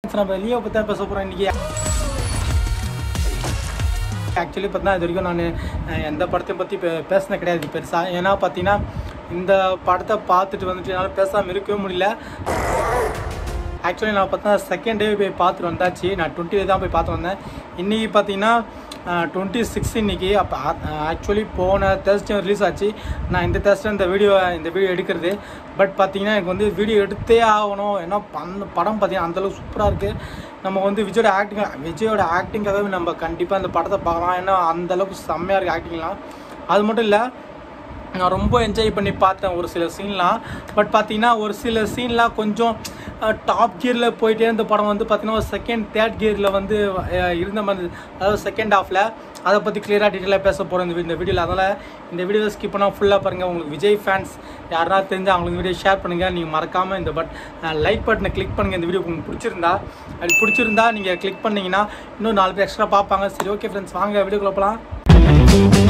நம்ம லியோ பற்றி தான் பேச போகிறோம் இன்றைக்கி ஆக்சுவலி பார்த்தீங்கன்னா இது வரைக்கும் நான் எந்த படத்தையும் பற்றி பே பேசினது கிடையாது பெருசாக ஏன்னா பார்த்தீங்கன்னா இந்த படத்தை பார்த்துட்டு வந்துட்டு என்னால் பேசாமல் இருக்கவே முடியல ஆக்சுவலி நான் பார்த்தா செகண்ட் டே போய் பார்த்துட்டு வந்தாச்சு நான் டுவெண்ட்டி தான் போய் பார்த்து வந்தேன் இன்றைக்கி பார்த்தீங்கன்னா டுவெண்ட்டி சிக்ஸ் இன்னைக்கு அப்போ ஆக்சுவலி போன தேர்ஸ்டே ரிலீஸ் ஆச்சு நான் இந்த தேர்ஸ்டே இந்த வீடியோ இந்த வீடியோ எடுக்கிறது பட் பார்த்தீங்கன்னா எனக்கு வந்து வீடியோ எடுத்தே ஆகணும் ஏன்னா அந்த படம் பார்த்தீங்கன்னா அந்தளவுக்கு சூப்பராக இருக்குது நம்ம வந்து விஜயோட ஆக்டிங் விஜயோட ஆக்டிங்காகவே நம்ம கண்டிப்பாக இந்த படத்தை பார்க்கலாம் ஏன்னா அந்தளவுக்கு செம்மையாக இருக்குது ஆக்டிங்லாம் அது மட்டும் இல்லை நான் ரொம்ப என்ஜாய் பண்ணி பார்த்தேன் ஒரு சில சீன்லாம் பட் பார்த்தீங்கன்னா ஒரு சில சீன்லாம் கொஞ்சம் டாப் கியரில் போயிட்டே இருந்த படம் வந்து பார்த்தீங்கன்னா செகண்ட் தேர்ட் கியரில் வந்து அஹ், இருந்த மாதிரி அதாவது செகண்ட் ஹாஃபில் அதை பற்றி கிளியராக டீட்டெயிலாக பேச போகிறோம் இந்த வி- இந்த வீடியோவில் அதனால் இந்த வீடியோவை ஸ்கிப் பண்ணால் ஃபுல்லாக பாருங்கள் உங்களுக்கு விஜய் ஃபேன்ஸ் யாருனா தெரிஞ்சு அவங்களுக்கு இந்த வீடியோ ஷேர் பண்ணுங்கள் நீங்கள் மறக்காமல் இந்த பட் லைக் பட்டனை கிளிக் பண்ணுங்கள் இந்த வீடியோ உங்களுக்கு பிடிச்சிருந்தா அது பிடிச்சிருந்தா நீங்கள் கிளிக் பண்ணீங்கன்னா இன்னும் நாலு பேர் எக்ஸ்ட்ரா பார்ப்பாங்க சரி ஓகே ஃப்ரெண்ட்ஸ் வாங்க வீடியோக்குள்ள போகலாம்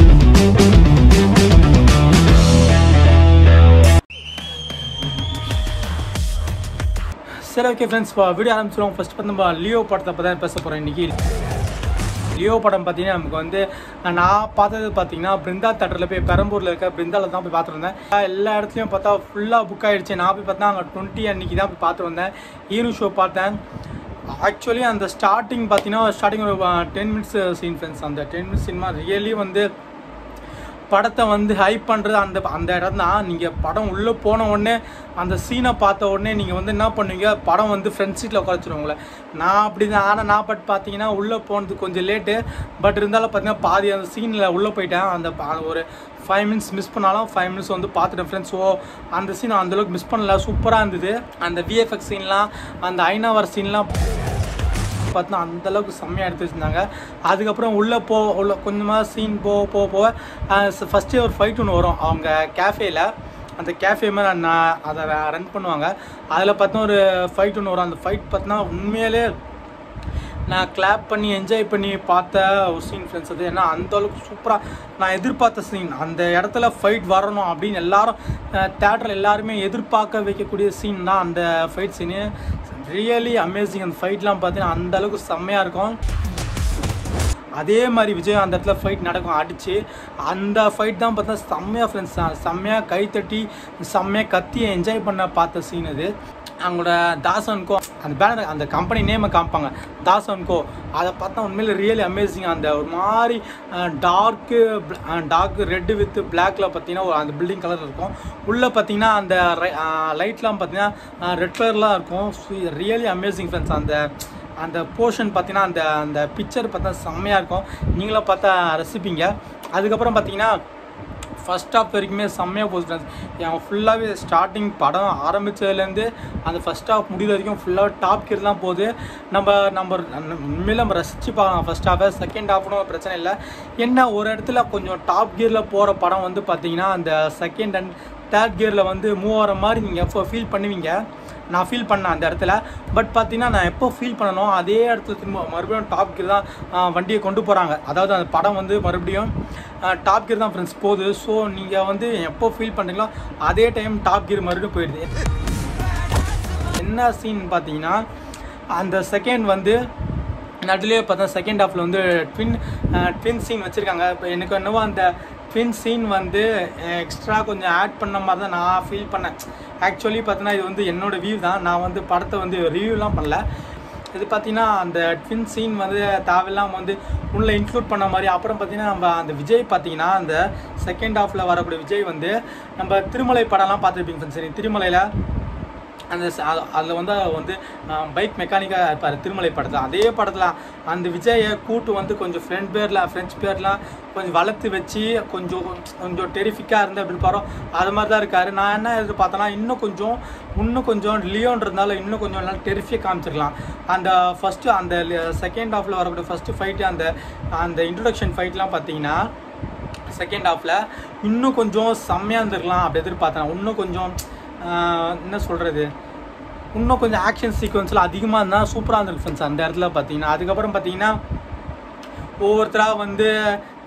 சரி ஓகே ஃப்ரெண்ட்ஸ் வீடியோ ஆரம்பிச்சிடுவோம் ஃபர்ஸ்ட் பார்த்து நம்ம லியோ படத்தை பற்றி தான் பேச போகிறோம் இன்றைக்கி லியோ படம் பார்த்தீங்கன்னா நமக்கு வந்து நான் பார்த்தது பார்த்தீங்கன்னா பிருந்தா தேட்டரில் போய் பெரம்பூரில் இருக்க பிருந்தாவில் தான் போய் பார்த்துருந்தேன் எல்லா இடத்துலையும் பார்த்தா ஃபுல்லாக புக் ஆகிடுச்சு நான் போய் பார்த்தா அங்கே டுவெண்ட்டி அன்னைக்கு தான் போய் பார்த்து வந்தேன் ஈரு ஷோ பார்த்தேன் ஆக்சுவலி அந்த ஸ்டார்டிங் பார்த்தீங்கன்னா ஸ்டார்டிங் ஒரு டென் மினிட்ஸ் சீன் ஃப்ரெண்ட்ஸ் அந்த டென் மினிட்ஸ் சினிமா ரியலி வந்து படத்தை வந்து ஹைப் பண்ணுறது அந்த அந்த இடம் தான் நீங்கள் படம் உள்ளே போன உடனே அந்த சீனை பார்த்த உடனே நீங்கள் வந்து என்ன பண்ணுவீங்க படம் வந்து ஃப்ரண்ட் சீட்டில் உட்காந்துருவோம் உங்களை நான் அப்படி தான் ஆனால் நான் பட் பார்த்தீங்கன்னா உள்ளே போனது கொஞ்சம் லேட்டு பட் இருந்தாலும் பார்த்தீங்கன்னா பாதி அந்த சீனில் உள்ளே போயிட்டேன் அந்த ப- ஒரு ஃபைவ் மினிட்ஸ் மிஸ் பண்ணாலும் ஃபைவ் மினிட்ஸ் வந்து பார்த்துட்டேன் ஃப்ரெண்ட்ஸ் ஸோ அந்த சீன் அந்தளவுக்கு மிஸ் பண்ணல சூப்பராக இருந்தது அந்த விஎஃப்எக்ஸ் சீன்லாம் அந்த ஐநாவர் சீன்லாம் பார்த்தீங்கன்னா அந்த அளவுக்கு செம்மையாக எடுத்து வச்சுருந்தாங்க அதுக்கப்புறம் உள்ளே போ உள்ள கொஞ்சமாக சீன் போக போக போக ஃபஸ்ட்டே ஒரு ஃபைட் ஒன்று வரும் அவங்க கேஃபேல அந்த கேஃபே மேலே நான் அதை ரன் பண்ணுவாங்க அதில் பார்த்தா ஒரு ஃபைட் ஒன்று வரும் அந்த ஃபைட் பார்த்தீங்கன்னா உண்மையிலே நான் கிளாப் பண்ணி என்ஜாய் பண்ணி பார்த்த ஒரு சீன் ஃப்ரெண்ட்ஸ் அது ஏன்னா அந்த அளவுக்கு சூப்பராக நான் எதிர்பார்த்த சீன் அந்த இடத்துல ஃபைட் வரணும் அப்படின்னு எல்லாரும் தேட்டரில் எல்லாருமே எதிர்பார்க்க வைக்கக்கூடிய சீன் தான் அந்த ஃபைட் சீனு ரியலி அமேசிங் அந்த ஃபைட்லாம் பார்த்தீங்கன்னா அந்த அளவுக்கு செம்மையாக இருக்கும் அதே மாதிரி விஜய் அந்த இடத்துல ஃபைட் நடக்கும் அடித்து அந்த ஃபைட் தான் பார்த்தா செம்மையாக ஃப்ரெண்ட்ஸ் செம்மையாக கைத்தட்டி செம்மையாக கத்தி என்ஜாய் பண்ண பார்த்த சீன் அது அவங்களோட தாசன்கோ அந்த பேனர் அந்த கம்பெனி நேமை காமிப்பாங்க தாசன்கோ அதை பார்த்தா உண்மையில ரியலி அமேசிங் அந்த ஒரு மாதிரி டார்க்கு டார்க் ரெட்டு வித் பிளாக்ல பார்த்தீங்கன்னா ஒரு அந்த பில்டிங் கலர் இருக்கும் உள்ளே பார்த்தீங்கன்னா அந்த லைட்லாம் பார்த்தீங்கன்னா ரெட் கலர்லாம் இருக்கும் ரியலி அமேசிங் ஃப்ரெண்ட்ஸ் அந்த அந்த போர்ஷன் பார்த்தீங்கன்னா அந்த அந்த பிக்சர் பார்த்தா செம்மையாக இருக்கும் நீங்களும் பார்த்தா ரசிப்பீங்க அதுக்கப்புறம் பார்த்தீங்கன்னா ஃபஸ்ட் ஹாஃப் வரைக்குமே செம்மையாக போகுது ஃப்ரெண்ட்ஸ் என் ஃபுல்லாகவே ஸ்டார்டிங் படம் ஆரம்பித்ததுலேருந்து அந்த ஃபஸ்ட் ஹாஃப் முடிவு வரைக்கும் ஃபுல்லாக டாப் கீர் தான் போகுது நம்ம நம்ம உண்மையில நம்ம ரசித்து பார்க்கலாம் ஃபஸ்ட் ஹாஃபை செகண்ட் ஹாஃப்னும் பிரச்சனை இல்லை என்ன ஒரு இடத்துல கொஞ்சம் டாப் கியரில் போகிற படம் வந்து பார்த்தீங்கன்னா அந்த செகண்ட் அண்ட் தேர்ட் கியரில் வந்து மூவ் ஆகிற மாதிரி நீங்கள் எப்போ ஃபீல் பண்ணுவீங்க நான் ஃபீல் பண்ணேன் அந்த இடத்துல பட் பார்த்தீங்கன்னா நான் எப்போ ஃபீல் பண்ணணும் அதே இடத்துல திரும்ப மறுபடியும் டாப் கியர் தான் ஆ, வண்டியை கொண்டு போகிறாங்க அதாவது அந்த படம் வந்து மறுபடியும் டாப் கியர் தான் ஃப்ரெண்ட்ஸ் போகுது ஸோ நீங்கள் வந்து எப்போ ஃபீல் பண்ணுறீங்களோ அதே டைம் டாப் கியர் மறுபடியும் போயிடுது என்ன சீன் பார்த்தீங்கன்னா அந்த செகண்ட் வந்து நடுலேயே பார்த்தா செகண்ட் ஹாஃபில் வந்து ட்வின் ட்வின் சீன் வச்சுருக்காங்க இப்போ எனக்கு என்னவோ அந்த ட்வின் சீன் வந்து எக்ஸ்ட்ரா கொஞ்சம் ஆட் பண்ண மாதிரி தான் நான் ஃபீல் பண்ணேன் ஆக்சுவலி பார்த்தீங்கன்னா இது வந்து என்னோட வியூ தான் நான் வந்து படத்தை வந்து ரிவ்யூலாம் பண்ணல இது பார்த்தீங்கன்னா அந்த ட்வின் சீன் வந்து தேவையில்லாம வந்து உள்ள இன்க்ளூட் பண்ண மாதிரி அப்புறம் பார்த்தீங்கன்னா நம்ம அந்த விஜய் பார்த்தீங்கன்னா அந்த செகண்ட் ஹாஃபில் வரக்கூடிய விஜய் வந்து நம்ம திருமலை படம்லாம் பார்த்துருப்பீங்க சரி திருமலையில் அந்த அதில் வந்து அவர் வந்து பைக் மெக்கானிக்காக இருப்பார் திருமலை படத்தில் அதே படத்தில் அந்த விஜயை கூட்டு வந்து கொஞ்சம் ஃப்ரெண்ட் பேரில் ஃப்ரெண்ட்ஸ் பேர்லாம் கொஞ்சம் வளர்த்து வச்சு கொஞ்சம் கொஞ்சம் டெரிஃபிக்காக இருந்து அப்படி இருப்பாரோ அது மாதிரி தான் இருக்கார் நான் என்ன எதிர்பார்த்தேன்னா இன்னும் கொஞ்சம் இன்னும் கொஞ்சம் லியோன்றதுனால இன்னும் கொஞ்சம் நல்லா டெரிஃபியாக காமிச்சிருக்கலாம் அந்த ஃபஸ்ட்டு அந்த செகண்ட் ஹாஃபில் வரக்கூடிய ஃபஸ்ட்டு ஃபைட்டு அந்த அந்த இன்ட்ரொடக்ஷன் ஃபைட்லாம் பார்த்தீங்கன்னா செகண்ட் ஹாஃபில் இன்னும் கொஞ்சம் செம்மையாக இருந்திருக்கலாம் அப்படி எதிர்பார்த்தேன் இன்னும் கொஞ்சம் ஆஹ், என்ன சொல்கிறது இன்னும் கொஞ்சம் ஆக்ஷன் சீக்வன்ஸில் அதிகமாக இருந்தால் சூப்பராக இருந்திருக்கு ஃப்ரெண்ட்ஸ் அந்த இடத்துல பார்த்தீங்கன்னா அதுக்கப்புறம் பார்த்தீங்கன்னா ஒவ்வொருத்தராக வந்து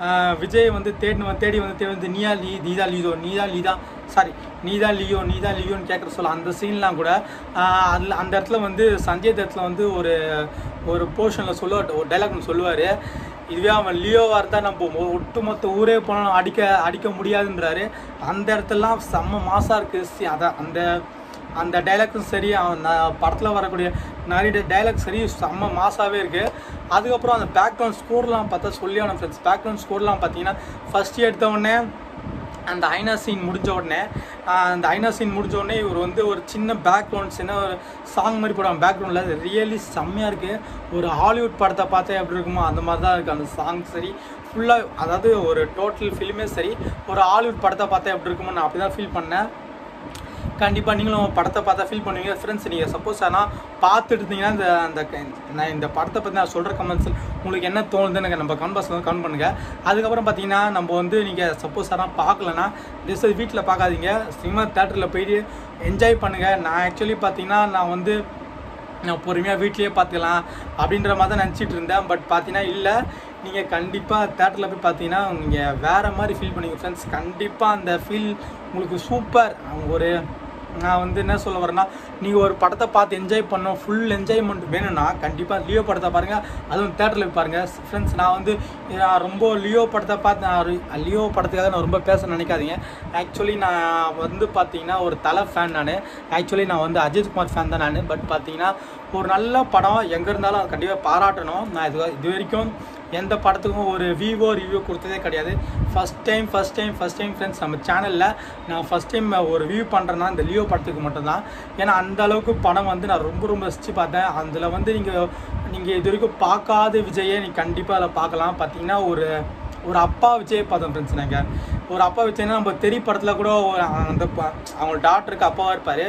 ஆஹ் விஜய் வந்து தேடி வந்து தேடி வந்து தேடி வந்து நீயா லீ நீதா லீதோ நீதா லீதா சாரி நீதா லியோ நீதா லியோன்னு கேட்குற சொல்ல அந்த சீன்லாம் கூட ஆஹ் அதில் அந்த இடத்துல வந்து சஞ்சய் தத்தில் வந்து ஒரு ஒரு போர்ஷனில் சொல்ல ஒரு டைலாக் ஒன்று சொல்லுவார் இதுவே அவன் லியோவாக இருந்தால் நம்ம ஒ- ஒட்டுமொத்த ஊரே போனாலும் அடிக்க அடிக்க முடியாதுன்றாரு அந்த இடத்துலலாம் செம்ம மாசாக இருக்குது அதான் அந்த அந்த டைலாக்கும் சரி அவன் படத்தில் வரக்கூடிய நிறைய டைலாக் சரி செம்ம மாசாவே இருக்குது அதுக்கப்புறம் அந்த பேக்ரவுண்ட் ஸ்கோர்லாம் பார்த்தா சொல்லியான ஃப்ரெண்ட்ஸ் பேக்ரவுண்ட் ஸ்கோர்லாம் பார்த்தீங்கன்னா ஃபஸ்ட்டு எடுத்த உடனே அந்த ஐநா சீன் முடிஞ்ச உடனே ஆஹ் அந்த ஐநா சீன் முடிஞ்ச உடனே இவர் வந்து ஒரு சின்ன பேக்ரவுண்ட் சின்ன ஒரு சாங் மாதிரி போடுவாங்க பேக்ரவுண்டில் அது ரியலி செம்மையாக இருக்குது ஒரு ஹாலிவுட் படத்தை பார்த்தா எப்படி இருக்குமோ அந்த மாதிரி தான் இருக்குது அந்த சாங் சரி ஃபுல்லாக அதாவது ஒரு டோட்டல் ஃபிலிமே சரி ஒரு ஹாலிவுட் படத்தை பார்த்தா எப்படி இருக்குமோ நான் அப்படி தான் ஃபீல் பண்ணேன் கண்டிப்பாக நீங்களும் படத்தை பார்த்தா ஃபீல் பண்ணுவீங்க ஃப்ரெண்ட்ஸ் நீங்கள் சப்போஸ் ஆனால் பார்த்துட்டு இருந்தீங்கன்னா இந்த அந்த க- நான் இந்த படத்தை பற்றி நான் சொல்கிற கமெண்ட்ஸ் உங்களுக்கு என்ன தோணுதுன்னு எனக்கு நம்ம கமெண்ட்ஸில் வந்து கமெண்ட் பண்ணுங்கள் அதுக்கப்புறம் பார்த்தீங்கன்னா நம்ம வந்து நீங்கள் சப்போஸ் ஆனால் பார்க்கலன்னா திஸ் வீட்டில் பார்க்காதீங்க சினிமா தேட்டரில் போயிட்டு என்ஜாய் பண்ணுங்கள் நான் ஆக்சுவலி பார்த்தீங்கன்னா நான் வந்து நான் பொறுமையாக வீட்லேயே பார்த்துக்கலாம் அப்படின்ற மாதிரி தான் நினச்சிட்டு இருந்தேன் பட் பார்த்தீங்கன்னா இல்லை நீங்கள் கண்டிப்பாக தேட்டரில் போய் பார்த்தீங்கன்னா நீங்கள் வேறு மாதிரி ஃபீல் பண்ணுவீங்க ஃப்ரெண்ட்ஸ் கண்டிப்பாக அந்த ஃபீல் உங்களுக்கு சூப்பர் ஒரு நான் வந்து என்ன சொல்ல வரேன்னா நீங்கள் ஒரு படத்தை பார்த்து என்ஜாய் பண்ணோம் ஃபுல் என்ஜாய்மெண்ட் வேணும்னா கண்டிப்பாக லியோ படத்தை பாருங்கள் அதுவும் தேட்டரில் போய் பாருங்கள் ஃப்ரெண்ட்ஸ் நான் வந்து நான் ரொம்ப லியோ படத்தை பார்த்து நான் ஒரு- லியோ படத்துக்காக நான் ரொம்ப பேச நினைக்காதீங்க ஆக்சுவலி நான் வந்து பார்த்தீங்கன்னா ஒரு தலை ஃபேன் நான் ஆக்சுவலி நான் வந்து அஜித்குமார் ஃபேன் தான் நான் பட் பார்த்தீங்கன்னா ஒரு நல்ல படம் எங்கே இருந்தாலும் அது கண்டிப்பாக பாராட்டணும் நான் இது இது வரைக்கும் எந்த படத்துக்கும் ஒரு விவோ ரிவ்யூ கொடுத்ததே கிடையாது first time first time first time friends நம்ம சேனலில் நான் ஃபஸ்ட் டைம் ஒரு வியூ பண்ணுறேன்னா இந்த லியோ படத்துக்கு மட்டும்தான் ஏன்னா அந்த அளவுக்கு படம் வந்து நான் ரொம்ப ரொம்ப ரசித்து பார்த்தேன் அதில் வந்து நீங்கள் நீங்கள் இது வரைக்கும் பார்க்காத விஜயை நீங்கள் கண்டிப்பாக அதில் பார்க்கலாம் பார்த்தீங்கன்னா ஒரு ஒரு அப்பா விஜய் பார்த்தோம் ஃப்ரெண்ட்ஸ் நாங்கள் ஒரு அப்பா விஜய்னா நம்ம தெரி படத்தில் கூட ஒரு அந்த ப- அவங்க டாக்டருக்கு அப்பாவாக இருப்பார்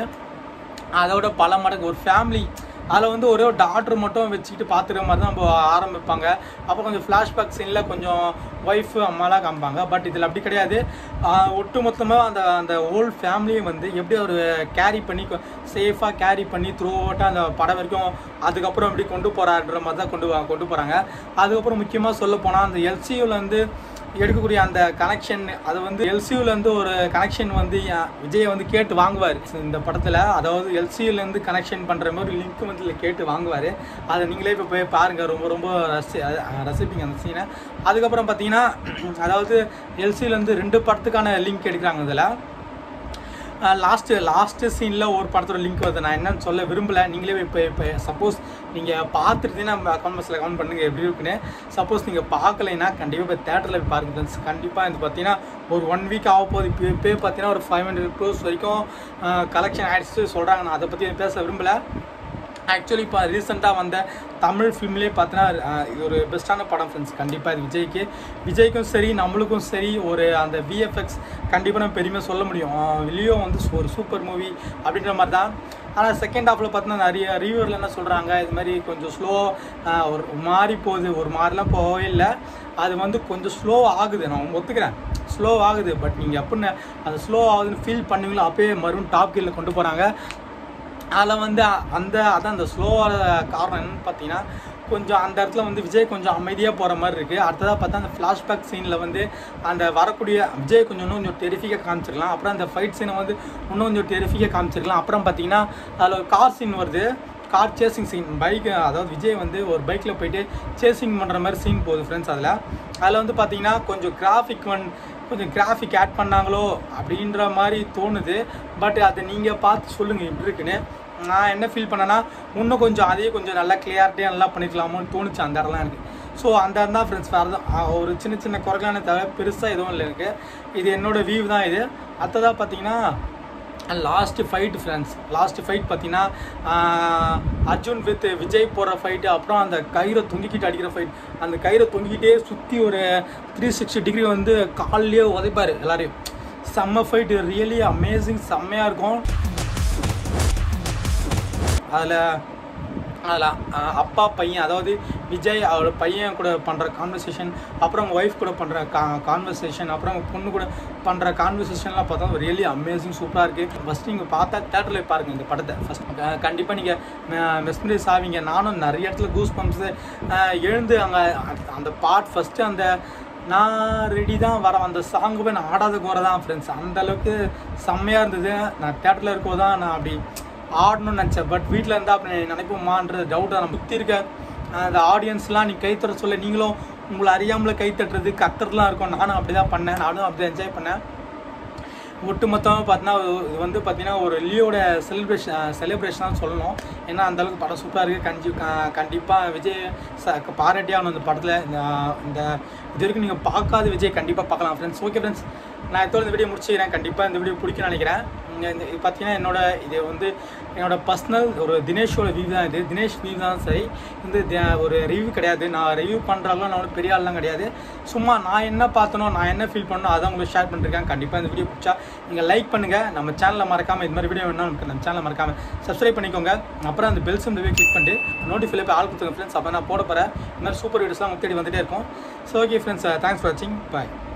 அதோட பல மடங்கு ஒரு ஃபேமிலி அதில் வந்து ஒரே ஒரு டாக்டர் மட்டும் வச்சுக்கிட்டு பார்த்துக்கிற மாதிரி தான் நம்ம ஆரம்பிப்பாங்க அப்போ கொஞ்சம் ஃப்ளாஷ்பேக் சீனில் கொஞ்சம் ஒய்ஃபு அம்மாலாம் காமிப்பாங்க பட் இதில் அப்படி கிடையாது ஒட்டு மொத்தமாக அந்த அந்த ஹோல் ஃபேமிலியை வந்து எப்படி அவர் கேரி பண்ணி சேஃபாக கேரி பண்ணி த்ரூ அவுட்டாக அந்த படம் வரைக்கும் அதுக்கப்புறம் எப்படி கொண்டு போகிறான்ற மாதிரி தான் கொண்டு வா- கொண்டு போகிறாங்க அதுக்கப்புறம் முக்கியமாக சொல்ல போனால் அந்த எல்சியூவில் வந்து எடுக்கக்கூடிய அந்த கனெக்ஷன் அது வந்து LCU ல இருந்து ஒரு கனெக்ஷன் வந்து அஹ், விஜய் வந்து கேட்டு வாங்குவார் இந்த படத்தில் அதாவது LCU ல இருந்து கனெக்ஷன் பண்ணுற மாதிரி லிங்க் வந்து இதுல கேட்டு வாங்குவார் அதை நீங்களே இப்போ போய் பாருங்கள் ரொம்ப ரொம்ப ரசி அஹ், ரசிப்பீங்க அந்த சீனை அதுக்கப்புறம் பார்த்தீங்கன்னா அதாவது LCU ல இருந்து ரெண்டு படத்துக்கான லிங்க் எடுக்கிறாங்க இதில் லாஸ்ட்டு லாஸ்ட்டு சீனில் ஒரு படத்தோட லிங்க் வருது நான் என்னன்னு சொல்ல விரும்பலை நீங்களே இப்போ இப்போ சப்போஸ் நீங்கள் பார்த்துருந்தீங்கன்னா கமெண்ட்ஸில் கமெண்ட் பண்ணுங்கள் எப்படி இருக்குன்னு சப்போஸ் நீங்கள் பார்க்கலைன்னா கண்டிப்பாக போய் தேட்டரில் போய் பாருங்க ஃப்ரெண்ட்ஸ் கண்டிப்பாக இது பார்த்தீங்கன்னா ஒரு ஒன் வீக் ஆக போகுது இப்போ இப்போ பார்த்தீங்கன்னா ஒரு ஃபைவ் ஹண்ட்ரட் க்ரோஸ் வரைக்கும் கலெக்ஷன் ஆகிடுச்சு சொல்கிறாங்க நான் அதை பற்றி பேச விரும்பலை ஆக்சுவலி இப்போ ரீசெண்டாக வந்த தமிழ் ஃபிலிம்லேயே பார்த்தீங்கன்னா அஹ், இது ஒரு பெஸ்ட்டான படம் ஃப்ரெண்ட்ஸ் கண்டிப்பாக இது விஜய்க்கு விஜய்க்கும் சரி நம்மளுக்கும் சரி ஒரு அந்த விஎஃப்எக்ஸ் கண்டிப்பாக நம்ம பெருமையாக சொல்ல முடியும் லியோ வந்து ஒரு சூப்பர் மூவி அப்படின்ற மாதிரி தான் ஆனால் செகண்ட் ஹாஃபில் பார்த்தீங்கன்னா நிறைய ரிவ்யூரில் என்ன சொல்கிறாங்க இது மாதிரி கொஞ்சம் ஸ்லோ ஒரு மாறி போகுது ஒரு மாதிரிலாம் போகவே இல்லை அது வந்து கொஞ்சம் ஸ்லோ ஆகுது நான் ஒத்துக்கிறேன் ஸ்லோ ஆகுது பட் நீங்கள் எப்படின்னு அது ஸ்லோ ஆகுதுன்னு ஃபீல் பண்ணுவீங்களோ அப்போயே மறுபடியும் டாப் கீழில் கொண்டு போகிறாங்க அதில் வந்து அ- அந்த அதான் அந்த ஸ்லோவான காரணம் என்னன்னு பார்த்தீங்கன்னா கொஞ்சம் அந்த இடத்துல வந்து விஜய் கொஞ்சம் அமைதியாக போகிற மாதிரி இருக்குது அடுத்ததாக பார்த்தா அந்த ஃப்ளாஷ்பேக் சீனில் வந்து அந்த வரக்கூடிய விஜய் கொஞ்சம் இன்னும் கொஞ்சம் டெரிஃபிக்காக காமிச்சிருக்கலாம் அப்புறம் அந்த ஃபைட் சீனை வந்து இன்னும் கொஞ்சம் டெரிஃபிக்காக காமிச்சிருக்கலாம் அப்புறம் பார்த்தீங்கன்னா அதில் ஒரு கார் சீன் வருது கார் சேசிங் சீன் பைக் அதாவது விஜய் வந்து ஒரு பைக்கில் போயிட்டு சேசிங் பண்ணுற மாதிரி சீன் போகுது ஃப்ரெண்ட்ஸ் அதில் அதில் வந்து பார்த்தீங்கன்னா கொஞ்சம் கிராஃபிக் ஒன் கொஞ்சம் கிராஃபிக் ஆட் பண்ணாங்களோ அப்படின்ற மாதிரி தோணுது பட் அதை நீங்கள் பார்த்து சொல்லுங்கள் எப்படி இருக்குன்னு நான் என்ன ஃபீல் பண்ணேன்னா இன்னும் கொஞ்சம் அதையே கொஞ்சம் நல்லா கிளியாரிட்டியாக நல்லா பண்ணிக்கலாமோன்னு தோணுச்சு அந்த இடம்லாம் எனக்கு ஸோ அந்த இடம் தான் ஃப்ரெண்ட்ஸ் வேறு தான் ஆ, ஒரு சின்ன சின்ன குறைகளான தவிர பெருசாக எதுவும் இல்லை எனக்கு இது என்னோட வியூ தான் இது அடுத்ததாக பார்த்தீங்கன்னா last fight friends last fight பார்த்தீங்கன்னா ஆஹ், அர்ஜுன் வித் விஜய் போகிற ஃபைட்டு அப்புறம் அந்த கயிறை தொங்கிக்கிட்டு அடிக்கிற ஃபைட் அந்த கயிறை தொங்கிக்கிட்டே சுற்றி ஒரு த்ரீ சிக்ஸ்டி டிகிரி வந்து கால்லேயே உதைப்பார் எல்லாரையும் செம்ம ஃபைட்டு ரியலி அமேசிங் செம்மையாக இருக்கும் அதில் அதில் அப்பா பையன் அதாவது விஜய் அவரோட பையன் கூட பண்ணுற கான்வர்சேஷன் அப்புறம் ஒய்ஃப் கூட பண்ணுற கா கான்வர்சேஷன் அப்புறம் அவங்க பொண்ணு கூட பண்ணுற கான்வர்சேஷன்லாம் பார்த்தா ரியலி அமேசிங் சூப்பராக இருக்குது ஃபஸ்ட் நீங்கள் பார்த்தா தேட்டரில் பாருங்கள் இந்த படத்தை ஃபஸ்ட் கண்டிப்பாக நீங்கள் மெஸ்மரைஸ் ஆவீங்க நானும் நிறைய இடத்துல கூஸ் பம்ப்ஸு எழுந்து அங்கே அந்த பார்ட் ஃபஸ்ட்டு அந்த நான் ரெடி தான் வரேன் அந்த சாங்கு போய் நான் ஆடாத குறை தான் ஃப்ரெண்ட்ஸ் அந்த அளவுக்கு செம்மையாக இருந்தது நான் தேட்டரில் இருக்கோ தான் நான் அப்படி ஆடணும்னு நினச்சேன் பட் வீட்டில் இருந்தால் அப்படி நினைப்போமான்றது டவுட் நான் சுற்றி இருக்க அந்த ஆடியன்ஸ்லாம் நீ கை தட்ட சொல்ல நீங்களும் உங்களை அறியாமல கை தட்டுறது கத்துறதுலாம் இருக்கும் நானும் அப்படி தான் பண்ணேன் நானும் அப்படி என்ஜாய் பண்ணேன் ஒட்டு மொத்தமாக பார்த்தீங்கன்னா இது வந்து பார்த்தீங்கன்னா ஒரு லியோட செலிப்ரேஷன் செலிப்ரேஷன் சொல்லணும் ஏன்னா அந்த அளவுக்கு படம் சூப்பராக இருக்குது கஞ்சி கண்டிப்பாக விஜய் ச பாராட்டியான அந்த படத்தில் இந்த இந்த இது வரைக்கும் நீங்கள் பார்க்காத விஜய் கண்டிப்பாக பார்க்கலாம் ஃப்ரெண்ட்ஸ் ஓகே ஃப்ரெண்ட்ஸ் நான் இதோட இந்த வீடியோ முடிச்சுக்கிறேன் கண்டிப்பாக இந்த வீடியோ பிடிக்கும்னு நினைக்கிறேன் இங்க இந்த இது பார்த்தீங்கன்னா என்னோட இது வந்து என்னோட பர்சனல் ஒரு தினேஷோட வியூ தான் இது தினேஷ் வியூ தான் சரி இந்த தி- ஒரு ரிவ்யூ கிடையாது நான் ரிவ்யூ பண்ணுறாலும் நான் ஒன்றும் பெரிய ஆள்லாம் கிடையாது சும்மா நான் என்ன பார்த்தனோ நான் என்ன ஃபீல் பண்ணோ அதை உங்களுக்கு ஷேர் பண்ணிருக்கேன் கண்டிப்பாக இந்த வீடியோ பிடிச்சா நீங்கள் லைக் பண்ணுங்கள் நம்ம சேனலை மறக்காமல் இது மாதிரி வீடியோ வேணும் நமக்கு நம்ம சேனலை மறக்காமல் சப்ஸ்கிரைப் பண்ணிக்கோங்க அப்புறம் அந்த பெல் சிம் கிளிக் பண்ணிட்டு நோட்டிஃபைல போய் ஆள் கொடுத்துங்க ஃப்ரெண்ட்ஸ் அப்போ நான் போட போகிறேன் இந்த மாதிரி சூப்பர் வீடியோஸ்லாம் உங்களுக்கு தேடி வந்துட்டே இருக்கும் so okay friends thanks for வாட்சிங் பாய்